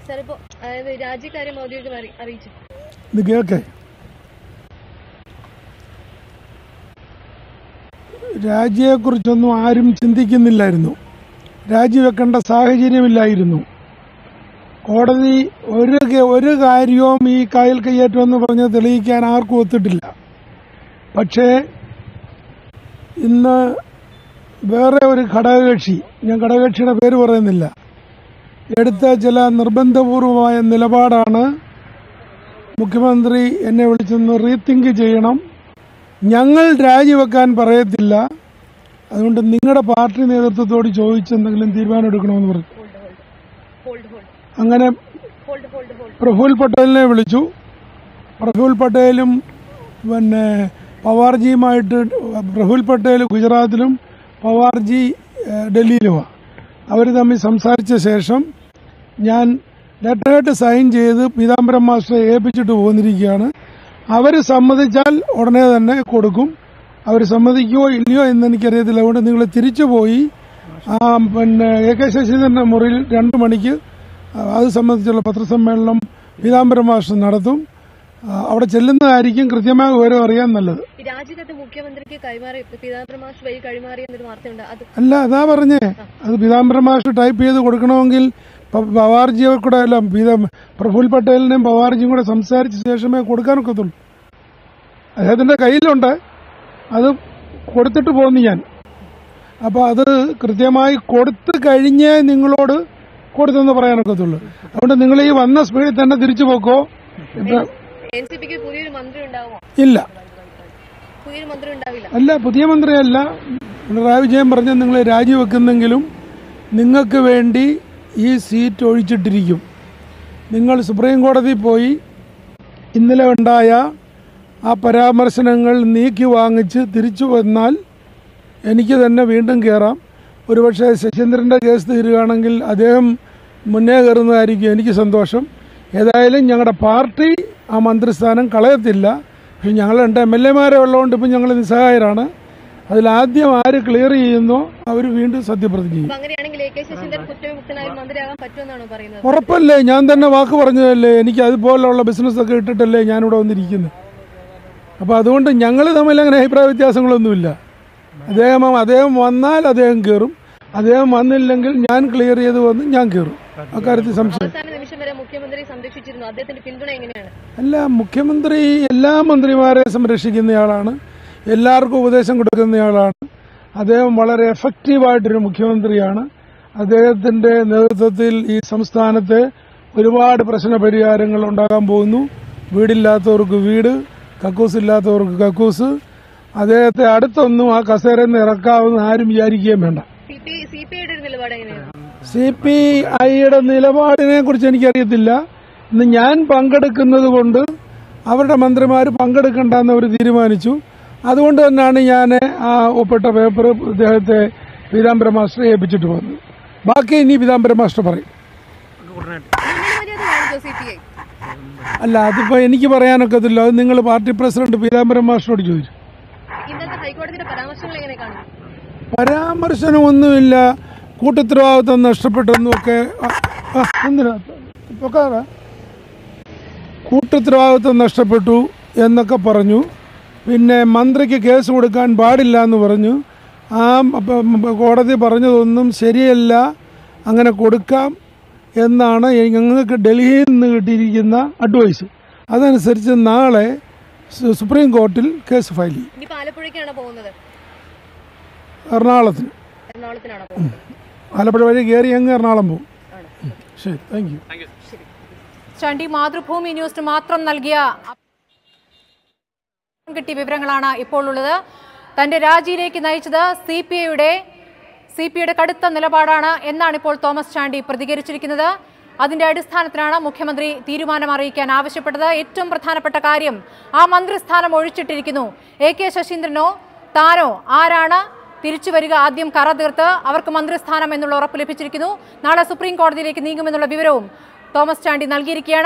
sir ഇപ്പോ അതായത് രാജ്യക്കാര്യം ഔദ്യോഗികം അറി- അറിയിച്ചു ഇത് കേൾക്കേ രാജിയെക്കുറിച്ചൊന്നും ആരും ചിന്തിക്കുന്നില്ലായിരുന്നു രാജിവെക്കേണ്ട സാഹചര്യമില്ലായിരുന്നു കോടതി ഒരു ഗ- ഒരു കാര്യവും ഈ കായൽ കയ്യേറ്റം എന്ന് പറഞ്ഞ് തെളിയിക്കാൻ ആർക്കും ഒത്തിട്ടില്ല പക്ഷേ ഇന്ന് വേറെ ഒരു ഘടകകക്ഷി ഞാൻ ഘടകകക്ഷിയുടെ പേര് പറയുന്നില്ല എടുത്ത ചില നിർബന്ധപൂർവമായ നിലപാടാണ് മുഖ്യമന്ത്രി എന്നെ വിളിച്ചൊന്ന് റീതിങ്ക് ചെയ്യണം ഞങ്ങൾ രാജിവെക്കാൻ പറയത്തില്ല അതുകൊണ്ട് നിങ്ങളുടെ പാർട്ടി നേതൃത്വത്തോട് ചോദിച്ച് എന്തെങ്കിലും തീരുമാനം എടുക്കണമെന്ന് പറഞ്ഞു ഹോൾഡ് ഹോൾഡ് ഹോൾഡ് ഹോൾഡ് അങ്ങനെ ഹോൾഡ് ഹോൾഡ് ഹോൾഡ് പ്രഫുൽ പട്ടേലിനെ വിളിച്ചു പ്രഫുൽ പട്ടേലും പിന്നെ പവാർജിയുമായിട്ട് പ്രഫുൽ പട്ടേൽ ഗുജറാത്തിലും പവാർജി ഏഹ്, ഡൽഹിയിലുമാണ് അവർ തമ്മിൽ സംസാരിച്ച ശേഷം ഞാൻ ലെറ്ററായിട്ട് സൈൻ ചെയ്ത് പീതാംബരം മാസ്റ്ററെ ഏൽപ്പിച്ചിട്ട് പോന്നിരിക്കുകയാണ് അവർ സമ്മതിച്ചാൽ ഉടനെ തന്നെ കൊടുക്കും അവർ സമ്മതിക്കുമോ ഇല്ലയോ എന്ന് എനിക്കറിയത്തില്ല അതുകൊണ്ട് നിങ്ങൾ തിരിച്ചു പോയി ആ പിന്നെ എ കെ ശശീന്ദ്രന്റെ മുറിയിൽ രണ്ടു മണിക്ക് അത് സംബന്ധിച്ചുള്ള പത്രസമ്മേളനം പീതാംബരം മാസ്റ്റർ നടത്തും ആ, അവിടെ ചെല്ലുന്നതായിരിക്കും കൃത്യമായ വിവരം അറിയാൻ നല്ലത് ഈ രാജിക്കത്ത് മുഖ്യമന്ത്രിക്ക് കൈമാറി പീതാംബര മാഷ് വഴി കൈമാറി എന്നൊരു വാർത്തയുണ്ട് അത് അല്ല അതാ പറഞ്ഞേ അത് പീതാംബരം മാസ്റ്റർ ടൈപ്പ് ചെയ്ത് കൊടുക്കണമെങ്കിൽ പ- പവാർജിയെ കൂടെ അല്ല പീതാ പ്രഫുൽ പട്ടേലിനെയും പവാർജിയും കൂടെ സംസാരിച്ച ശേഷമേ കൊടുക്കാനൊക്കത്തുള്ളൂ അദ്ദേഹത്തിന്റെ കയ്യിലുണ്ട് അത് കൊടുത്തിട്ട് പോന്നു ഞാൻ അപ്പൊ അത് കൃത്യമായി കൊടുത്തു കഴിഞ്ഞേ നിങ്ങളോട് കൊടുത്തെന്ന് പറയാനൊക്കത്തുള്ളൂ അതുകൊണ്ട് നിങ്ങൾ ഈ വന്ന സ്പീഡിൽ തന്നെ തിരിച്ചു പോക്കോ ഇപ്പൊ എൻ സി പിക്ക് പുതിയൊരു മന്ത്രി ഉണ്ടാവുമോ ഇല്ല പുതിയൊരു മന്ത്രി ഉണ്ടാവില്ല അല്ല പുതിയ മന്ത്രിയല്ല പിണറായി വിജയൻ പറഞ്ഞ നിങ്ങൾ രാജിവെക്കുന്നെങ്കിലും നിങ്ങൾക്ക് വേണ്ടി ഈ സീറ്റ് ഒഴിച്ചിട്ടിരിക്കും നിങ്ങൾ സുപ്രീം കോടതി പോയി ഇന്നലെ ഉണ്ടായ ആ പരാമർശനങ്ങൾ നീക്കി വാങ്ങിച്ച് തിരിച്ചു വന്നാൽ എനിക്ക് തന്നെ വീണ്ടും കയറാം ഒരുപക്ഷെ ശശീന്ദ്രൻ്റെ കേസ് തീരുകയാണെങ്കിൽ അദ്ദേഹം മുന്നേ കയറുന്നതായിരിക്കും എനിക്ക് സന്തോഷം ഏതായാലും ഞങ്ങളുടെ പാർട്ടി ആ മന്ത്രിസ്ഥാനം കളയത്തില്ല പക്ഷെ ഞങ്ങൾ രണ്ട് എം എൽ എമാരെ ഉള്ളതുകൊണ്ട് ഇപ്പം ഞങ്ങൾ നിസ്സഹായരാണ് അതിലാദ്യം ആര് ക്ലിയർ ചെയ്യുന്നോ അവർ വീണ്ടും സത്യപ്രതിജ്ഞ ചെയ്യും അപ്പൊ അങ്ങനെയാണെങ്കിൽ എ കെ ശശീന്ദ്രൻ കുറ്റവിമുക്തനായി മന്ത്രിയാകാൻ പറ്റുമെന്നാണോ പറയുന്നത് ഉറപ്പല്ലേ ഞാൻ തന്നെ വാക്ക് പറഞ്ഞതല്ലേ എനിക്ക് അതുപോലുള്ള ബിസിനസ്സൊക്കെ ഇട്ടിട്ടല്ലേ ഞാനിവിടെ വന്നിരിക്കുന്നത് അപ്പോൾ അതുകൊണ്ട് ഞങ്ങൾ തമ്മിൽ അങ്ങനെ അഭിപ്രായ വ്യത്യാസങ്ങളൊന്നുമില്ല അദ്ദേഹം അദ്ദേഹം വന്നാൽ അദ്ദേഹം കയറും അദ്ദേഹം വന്നില്ലെങ്കിൽ ഞാൻ ക്ലിയർ ചെയ്ത് വന്ന് ഞാൻ കയറും അക്കാര്യത്തിൽ സംശയം അവസാന നിമിഷം വരെ മുഖ്യമന്ത്രി സംരക്ഷിച്ചിരുന്നു അദ്ദേഹത്തിന്റെ പിന്തുണ എങ്ങനെയാണ് അല്ല മുഖ്യമന്ത്രി എല്ലാ മന്ത്രിമാരെ സംരക്ഷിക്കുന്നയാളാണ് എല്ലാവർക്കും ഉപദേശം കൊടുക്കുന്നയാളാണ് അദ്ദേഹം വളരെ എഫക്റ്റീവായിട്ടൊരു മുഖ്യമന്ത്രിയാണ് അദ്ദേഹത്തിന്റെ നേതൃത്വത്തിൽ ഈ സംസ്ഥാനത്ത് ഒരുപാട് പ്രശ്ന പരിഹാരങ്ങൾ ഉണ്ടാകാൻ പോകുന്നു വീടില്ലാത്തവർക്ക് വീട് കക്കൂസ് ഇല്ലാത്തവർക്ക് കക്കൂസ് അദ്ദേഹത്തെ അടുത്തൊന്നും ആ കസേരയിൽ നിന്ന് ഇറക്കാവുന്ന ആരും വിചാരിക്കുകയും വേണ്ട സി പി സി പി ഐയുടെ ഒരു നിലപാട് എങ്ങനെയാണ് സി പി ഐയുടെ നിലപാടിനെ കുറിച്ച് എനിക്കറിയത്തില്ല ഇന്ന് ഞാൻ പങ്കെടുക്കുന്നത് കൊണ്ട് അവരുടെ മന്ത്രിമാർ പങ്കെടുക്കണ്ടെന്ന് അവർ തീരുമാനിച്ചു അതുകൊണ്ട് തന്നെയാണ് ഞാൻ ആ ഒപ്പിട്ട പേപ്പർ ഇദ്ദേഹത്തെ പീതാംബര മാസ്റ്ററെ ഏൽപ്പിച്ചിട്ട് പോകുന്നത് ബാക്കി ഇനി പീതാംബര മാസ്റ്റർ പറയും മര്യാദ കാണിച്ചോ സി പി ഐ അല്ല അതിപ്പോ എനിക്ക് പറയാനൊക്കത്തില്ല അത് നിങ്ങൾ പാർട്ടി പ്രസിഡന്റ് പീതാംബര മാസ്റ്ററോട് ചോദിച്ചു ഇന്നത്തെ ഹൈക്കോടതിയുടെ പരാമർശങ്ങൾ എങ്ങനെ കാണുന്നു പരാമർശനമൊന്നുമില്ല കൂട്ടുത്തരവാദിത്വം നഷ്ടപ്പെട്ടെന്നൊക്കെ ആ, ആ, എന്തിനാ പൊക്കാതെ കൂട്ടുത്തരവാദിത്വം നഷ്ടപ്പെട്ടു എന്നൊക്കെ പറഞ്ഞു പിന്നെ മന്ത്രിക്ക് കേസ് കൊടുക്കാൻ പാടില്ല എന്ന് പറഞ്ഞു ആ അപ്പം കോടതി പറഞ്ഞതൊന്നും ശരിയല്ല അങ്ങനെ കൊടുക്കാം എന്നാണ് ഞങ്ങൾക്ക് ഡൽഹിയിൽ നിന്ന് കിട്ടിയിരിക്കുന്ന അഡ്വൈസ് അതനുസരിച്ച് നാളെ സു- സുപ്രീം കോർട്ടിൽ കേസ് ഫയൽ ചെയ്യും ഇനിയിപ്പോ ആലപ്പുഴയ്ക്കാണ് പോകുന്നത് എറണാകുളത്തിന് എറണാകുളത്തിനാണോ പോകുന്നത് ആലപ്പുഴ വഴി കയറി അങ്ങ് എറണാകുളം പോകും ശരി താങ്ക് യു ചണ്ടി മാതൃഭൂമി ന്യൂസിന് മാത്രം നൽകിയ കിട്ടിയ വിവരങ്ങളാണ് ഇപ്പോൾ ഉള്ളത് തന്റെ രാജിയിലേക്ക് നയിച്ചത് സി പി ഐയുടെ സി പി ഐയുടെ കടുത്ത നിലപാടാണ് എന്നാണ് ഇപ്പോൾ തോമസ് ചാണ്ടി പ്രതികരിച്ചിരിക്കുന്നത് അതിന്റെ അടിസ്ഥാനത്തിലാണ് മുഖ്യമന്ത്രി തീരുമാനം അറിയിക്കാൻ ആവശ്യപ്പെട്ടത് ഏറ്റവും പ്രധാനപ്പെട്ട കാര്യം ആ മന്ത്രിസ്ഥാനം ഒഴിച്ചിട്ടിരിക്കുന്നു എ കെ ശശീന്ദ്രനോ താനോ ആരാണ് തിരിച്ചു വരിക ആദ്യം കറ തീർത്ത് അവർക്ക് മന്ത്രിസ്ഥാനം എന്നുള്ള ഉറപ്പ് ലഭിച്ചിരിക്കുന്നു നാളെ സുപ്രീം കോടതിയിലേക്ക് നീങ്ങുമെന്നുള്ള വിവരവും തോമസ് ചാണ്ടി നൽകിയിരിക്കുകയാണ്